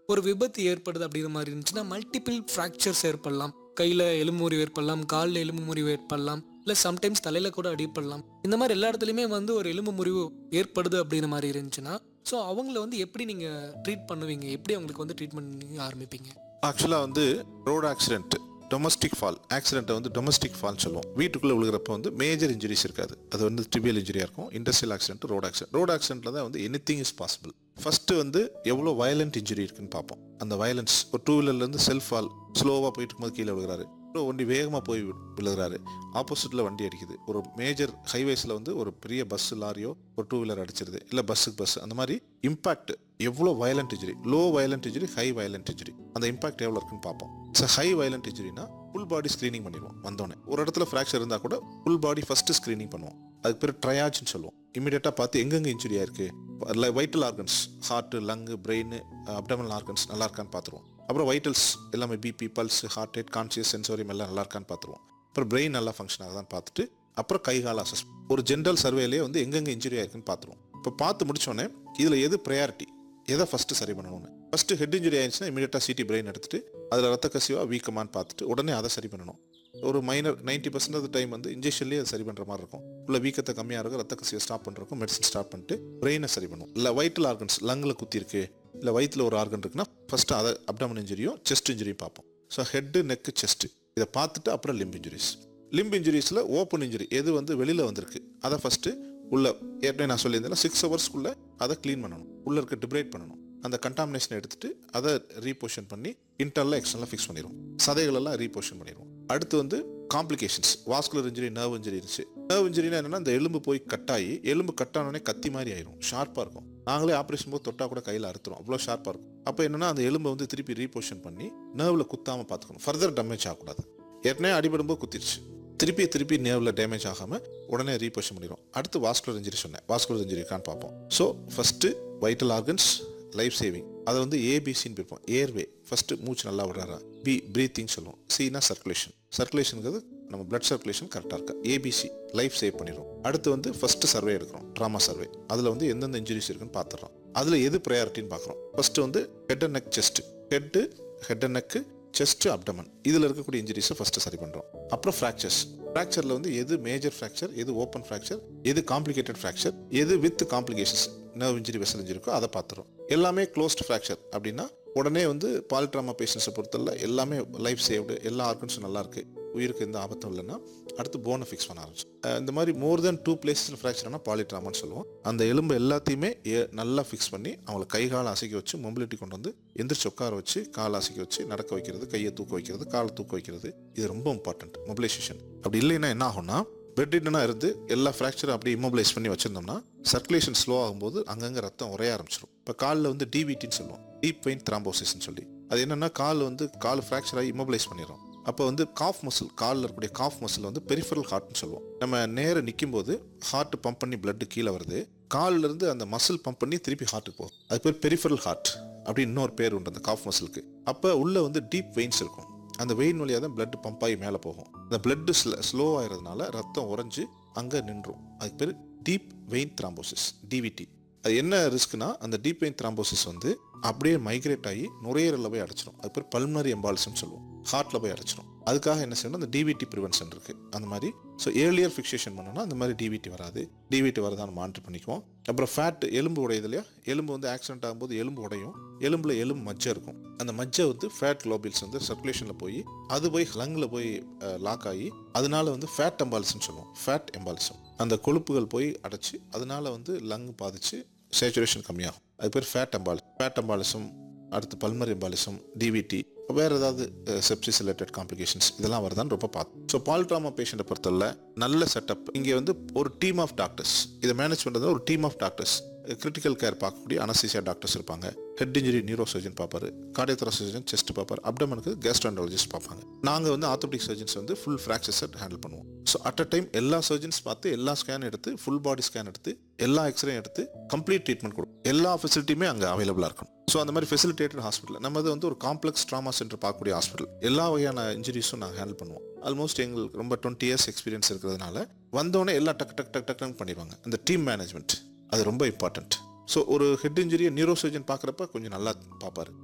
ஒரு விபத்து ஏற்படுது அப்படிங்கிற மாதிரி இருந்துச்சுன்னா மல்டிபிள் ஃப்ராக்சர்ஸ் ஏற்படலாம் கையில் எலும்பு முறிவு ஏற்படலாம் காலில் எலும்பு முறிவு ஏற்படலாம் இல்லை சம்டைம்ஸ் தலையில் கூட அடிப்படலாம் இந்த மாதிரி எல்லா இடத்துலையுமே வந்து ஒரு எலும்பு முறிவு ஏற்படுது அப்படிங்கிற மாதிரி இருந்துச்சுன்னா ஸோ அவங்கள வந்து எப்படி நீங்கள் ட்ரீட் பண்ணுவீங்க எப்படி அவங்களுக்கு வந்து ட்ரீட்மெண்ட் ஆரம்பிப்பீங்க ஆக்சுவலாக வந்து ரோடு ஆக்சிடென்ட் டொமஸ்டிக் ஃபால் ஆக்சிடென்ட்டை வந்து டொமஸ்டிக் ஃபால் சொல்லுவோம் வீட்டுக்குள்ளே விழுகிறப்ப வந்து மேஜர் இன்ஜுரிஸ் இருக்காது அது வந்து ட்ரிவியல் இன்ஜுரியாக இருக்கும் industrial accident road accident road ஆக்சிடென்ட்டில் தான் வந்து any thing is possible first வந்து எவ்வளோ வயலண்ட் இன்ஜுரி இருக்குன்னு பார்ப்போம் அந்த வயலன்ஸ் ஒரு டூ வீலர்லேருந்து செல்ஃப் ஃபால் ஸ்லோவாக போயிட்டு இருக்கும்போது கீழே விழுகிறாரு அப்புறம் வண்டி வேகமாக போய் வி- விழுகிறாரு ஆப்போசிட்டில் வண்டி அடிக்குது ஒரு மேஜர் ஹைவேஸில் வந்து ஒரு பெரிய பஸ் லாரியோ ஒரு டூ வீலர் அடிச்சிருது இல்லை பஸ்ஸுக்கு பஸ் அந்த மாதிரி இம்பாக்ட் எவ்வளோ violent injury low violent injury high violent injury அந்த இம்பாக்ட் எவ்வளோ இருக்குன்னு பார்ப்போம் ஸோ ஹை வயலண்ட் இன்ஜுரினா ஃபுல் பாடி ஸ்க்ரீனிங் பண்ணிடுவோம் வந்தோடனே ஒரு இடத்துல ஃப்ராக்சர் இருந்தால் கூட ஃபுல் பாடி ஃபஸ்ட்டு ஸ்க்ரீனிங் பண்ணுவோம் அதுக்கு பேர் ட்ரையாஜ்னு சொல்லுவோம் இமீடியட்டாக பார்த்து எங்கெங்கே இன்ஜுரி ஆயிருக்கு vital organs heart lung brain abdominal organs நல்லா இருக்கான்னு பார்த்துருவோம் அப்புறம் வைட்டல்ஸ் எல்லாமே BP pulse heart rate conscious sensorium எல்லாம் நல்லா இருக்கான்னு பார்த்துருவோம் அப்புறம் பிரெயின் நல்லா ஃபங்க்ஷன் ஆகுதான்னு பார்த்துட்டு அப்புறம் கை கால அசஸ் ஒரு ஜென்ரல் சர்வேலேயே வந்து எங்கெங்கே இன்ஜுரி ஆயிருக்குன்னு பார்த்துருவோம் இப்போ பார்த்து முடிச்சோடனே இதில் எது ப்ரையாரிட்டி எதை ஃபஸ்ட்டு சரி பண்ணணும்னு ஃபஸ்ட்டு ஹெட் இன்ஜுரி ஆயிடுச்சுன்னா இமீடியட்டாக சிடி பிரெயின் எடுத்துட்டு அதில் ரத்த கசிவா வீக்கமான்னு பார்த்துட்டு உடனே அதை சரி பண்ணணும் ஒரு minor ninety percent of time வந்து இன்ஜெக்ஷன்லேயே அது சரி பண்ணுற மாதிரி இருக்கும் உள்ள வீக்கத்தை கம்மியாக இருக்கும் ரத்த கசிவை ஸ்டாப் பண்ணுறக்கும் மெடிசன் ஸ்டாப் பண்ணிட்டு பிரெயினை சரி பண்ணும் இல்லை வைட்டல் ஆர்கன்ஸ் லங்கில் குத்தி இருக்கு இல்லை வயிற்றில் ஒரு ஆர்கன் இருக்குன்னா ஃபஸ்ட்டு அதை அப்டமன் இன்ஜுரியும் செஸ்ட் இன்ஜுரியும் பார்ப்போம் ஸோ ஹெட்டு நெக்கு செஸ்ட் இதை பார்த்துட்டு அப்புறம் லிம்ப் இன்ஜுரிஸ் லிம்ப் இன்ஜுரிஸில் ஓப்பன் இன்ஜுரி எது வந்து வெளியில் வந்திருக்கு அதை ஃபஸ்ட்டு உள்ள ஏற்கனவே நான் சொல்லியிருந்தேன் சிக்ஸ் ஹவர்ஸ்க்குள்ளே அதை க்ளீன் பண்ணணும் உள்ள இருக்க டிப்ரேட் பண்ணணும் அந்த கண்டாமினேஷன் எடுத்துட்டு அதை ரீபோஷன் பண்ணி இன்டர்னல் எக்ஸ்டர்னலாக ஃபிக்ஸ் பண்ணிடுவோம் சதைகளெல்லாம் ரீபோஷன் பண்ணிடுவோம் அடுத்து வந்து complications vascular injury nerve injury இருந்துச்சு நர்வ் இன்ஜுரினா என்னன்னா இந்த எலும்பு போய் கட்டாயி எலும்பு கட்டானோடனே கத்தி மாதிரி ஆயிரும் ஷார்ப்பாக இருக்கும் நாங்களே ஆப்ரேஷன் போது தொட்டா கூட கையில் அறுத்துரும் அவ்வளோ ஷார்ப்பாக இருக்கும் அப்போ என்னன்னா அந்த எலும்பை வந்து திருப்பி ரீபோஷன் பண்ணி நர்வில் குத்தாமல் பார்த்துக்கணும் ஃபர்தர் டேமேஜ் ஆகக்கூடாது ஏற்கனவே அடிபடும்போது குத்திருச்சு திருப்பி திருப்பி நேர்வில் டேமேஜ் ஆகாமல் உடனே ரீபோஷன் பண்ணிடும் அடுத்து வாஸ்குலர் இன்ஜுரி சொன்னேன் வாஸ்குலர் இன்ஜுரி இருக்கான்னு பார்ப்போம் so first vital organs life saving அதை வந்து ஏபிசின்னு பிரிப்போம் ஏர்வே ஃபஸ்ட்டு மூச்சு நல்லா விடுறாரா பி ப்ரீத்திங் சொல்லுவோம் சினா சர்க்குலேஷன் சர்க்குலேஷனுங்கிறது நம்ம பிளட் சர்க்குலேஷன் கரெக்டாக இருக்கா ஏபிசி லைஃப் சேவ் பண்ணிடும் அடுத்து வந்து ஃபஸ்ட்டு சர்வே எடுக்கிறோம் ட்ராமா சர்வே அதில் வந்து எந்தெந்த இன்ஜுரிஸ் இருக்குன்னு பார்த்துடுறோம் அதில் எது ப்ரையாரிட்டின்னு பார்க்குறோம் ஃபஸ்ட்டு வந்து head and neck chest head head and neck chest abdomen இதில் இருக்கக்கூடிய இன்ஜுரிஸை ஃபஸ்ட்டு சரி பண்ணுறோம் அப்புறம் ஃப்ராக்சர்ஸ் ஃப்ராக்சரில் வந்து எது மேஜர் ஃப்ராக்சர் எது ஓப்பன் ஃப்ராக்சர் எது காம்ப்ளிகேட்டட் ஃப்ராக்சர் எது with complications nerve injury vessel injury இருக்கோ அதை பார்த்துரும் எல்லாமே க்ளோஸ்ட் ஃப்ராக்சர் அப்படின்னா உடனே வந்து பாலிட்ராமா பேஷண்ட்ஸை பொறுத்தவரை எல்லாமே லைஃப் சேவ்டு எல்லா ஆர்கன்ஸும் நல்லா இருக்கு உயிருக்கு எந்த ஆபத்தும் இல்லைன்னா அடுத்து போனை ஃபிக்ஸ் பண்ண ஆரம்பிச்சு அஹ் இந்த மாதிரி மோர் தென் டூ பிளேஸில் ஃப்ராக்சர்னா பாலிட்ராமான்னு சொல்லுவோம் அந்த எலும்பு எல்லாத்தையுமே ஏ- நல்லா ஃபிக்ஸ் பண்ணி அவங்களை கை காலை அசைக்க வச்சு மொபிலிட்டி கொண்டு வந்து எந்திரிச்சு உட்கார வச்சு காலை அசைக்க வச்சு நடக்க வைக்கிறது கையை தூக்க வைக்கிறது காலை தூக்க வைக்கிறது இது ரொம்ப இம்பார்ட்டன்ட் மொபிலைசேஷன் அப்படி இல்லைன்னா என்ன ஆகும்னா பெட்ரிட்டனாக இருந்து எல்லா ஃப்ராக்சரும் அப்படியே இம்மோபிளைஸ் பண்ணி வச்சிருந்தோம்னா சர்க்குலேஷன் ஸ்லோ ஆகும்போது அங்கங்கே ரத்தம் உரைய ஆரம்பிச்சிடும் இப்போ காலில் வந்து டிவிடின்னு சொல்லுவோம் டீப் வெயின் த்ராம்போசிஸ்ன்னு சொல்லி அது என்னன்னா கால் வந்து கால் ஃப்ராக்சர் ஆகி இம்மோபிளைஸ் பண்ணிடும் அப்போ வந்து காஃப் மசில் காலில் இருக்கக்கூடிய காஃப் மசில் வந்து பெரிஃபரல் ஹார்ட்னு சொல்லுவோம் நம்ம நேர நிற்கும் போது ஹார்ட் பம்ப் பண்ணி blood கீழே வருது கால்ல இருந்து அந்த மசில் பம்ப் பண்ணி திருப்பி ஹார்ட்டுக்கு போகும் அது பேர் பெரிஃபரல் ஹார்ட் அப்படி இன்னொரு பேர் உண்டு அந்த காஃப் மசிலுக்கு அப்போ உள்ள வந்து டீப் வெயின்ஸ் இருக்கும் அந்த வெயின் வழியாக தான் blood பம்ப் ஆகி மேலே போகும் அந்த blood ஸ்லோ ஆகிறதுனால ரத்தம் உறைஞ்சு அங்கே நின்றும் அதுக்கு பேர் டீப் வெயின் த்ராம்போசிஸ் டிவிடி அது என்ன ரிஸ்க்னா அந்த டீப் வெயின் த்ராம்போசிஸ் வந்து அப்படியே மைக்ரேட் ஆகி நுரையீரலில் போய் அடைச்சிரும் அது பேர் பல்மரி எம்பாலிசம் சொல்லுவோம் ஹார்ட்டில் போய் அடைச்சிரும் அதுக்காக என்ன செய்யணும் அந்த டிவிடி ப்ரிவென்ஷன் இருக்கு அந்த மாதிரி ஸோ ஏர்லியர் ஃபிக்சேஷன் பண்ணோம்னா அந்த மாதிரி டிவிடி வராது டிவிடி வரதான்னு மானிட்டர் பண்ணிக்குவோம் அப்புறம் ஃபேட் எலும்பு உடையுது இல்லையா எலும்பு வந்து ஆக்சிடென்ட் ஆகும்போது எலும்பு உடையும் எலும்புல எலும்பு மஜ்ஜை இருக்கும் அந்த மஜ்ஜை வந்து ஃபேட் குளோபில்ஸ் வந்து சர்க்குலேஷனில் போய் அது போய் லங்கில் போய் லாக் ஆகி அதனால வந்து ஃபேட் எம்பாலிசம் சொல்லுவோம் ஃபேட் எம்பாலிசம் அந்த கொழுப்புகள் போய் அடைச்சு அதனால வந்து லங் பாதிச்சு சேச்சுரேஷன் கம்மியாகும் அது பேர் ஃபேட் எம்பால் ஃபேட் எம்பாலிசம் அடுத்து பல்மர் எம்பாலிசம் டிவிடி வேற ஏதாவது செப்சிஸ் ரிலேட்டட் காம்ப்ளிகேஷன்ஸ் இதெல்லாம் வருதான்னு ரொம்ப பார்த்தோம் ஸோ பால்ட்ராமா பேஷண்ட்டை பொறுத்தவரை நல்ல செட்டப் இங்கே வந்து ஒரு டீம் ஆஃப் டாக்டர்ஸ் இதை மேனேஜ் பண்ணுறது ஒரு team of doctors critical care பார்க்கக்கூடிய அனஸ்தீசியா டாக்டர்ஸ் இருப்பாங்க ஹெட் இன்ஜுரி நியூரோ சர்ஜன் பார்ப்பாரு கார்டியோதரா சர்ஜன் செஸ்ட் பார்ப்பார் அப்டமனுக்கு கேஸ்ட்ரான்டாலஜிஸ்ட் பார்ப்பாங்க நாங்கள் வந்து ஆர்த்தோபிக் சர்ஜன்ஸ் வந்து ஃபுல் ஃப்ராக்சர்ஸை ஹேண்டில் பண்ணுவோம் ஸோ அட் அ டைம் எல்லா சர்ஜன்ஸ் பார்த்து எல்லா ஸ்கேன் எடுத்து ஃபுல் பாடி ஸ்கேன் எடுத்து எல்லா எக்ஸ்ரே எடுத்து கம்ப்ளீட் ட்ரீட்மெண்ட் கொடுக்கும் எல்லா ஃபெசிலிட்டியுமே அங்கே அவைலபிளாக இருக்கும் ஸோ அந்த மாதிரி ஃபெசிலிட்டேட்டட் ஹாஸ்பிட்டல் நம்மது வந்து ஒரு காம்ப்ளெக்ஸ் ட்ராமா சென்டர் பார்க்கக்கூடிய ஹாஸ்பிட்டல் எல்லா வகையான இன்ஜுரிஸும் நாங்கள் ஹேண்டில் பண்ணுவோம் ஆல்மோஸ்ட் எங்களுக்கு ரொம்ப டுவெண்ட்டி இயர்ஸ் எக்ஸ்பீரியன்ஸ் இருக்கிறதுனால வந்தோடனே எல்லாம் டக் டக் டக் டக்னு பண்ணிடுவாங்க அந்த டீம் மேனேஜ்மெண்ட் அது ரொம்ப இம்பார்ட்டன்ட் ஸோ ஒரு ஹெட் இன்ஜுரியை நியூரோ சர்ஜன் பார்க்குறப்ப கொஞ்சம் நல்லா பார்ப்பாரு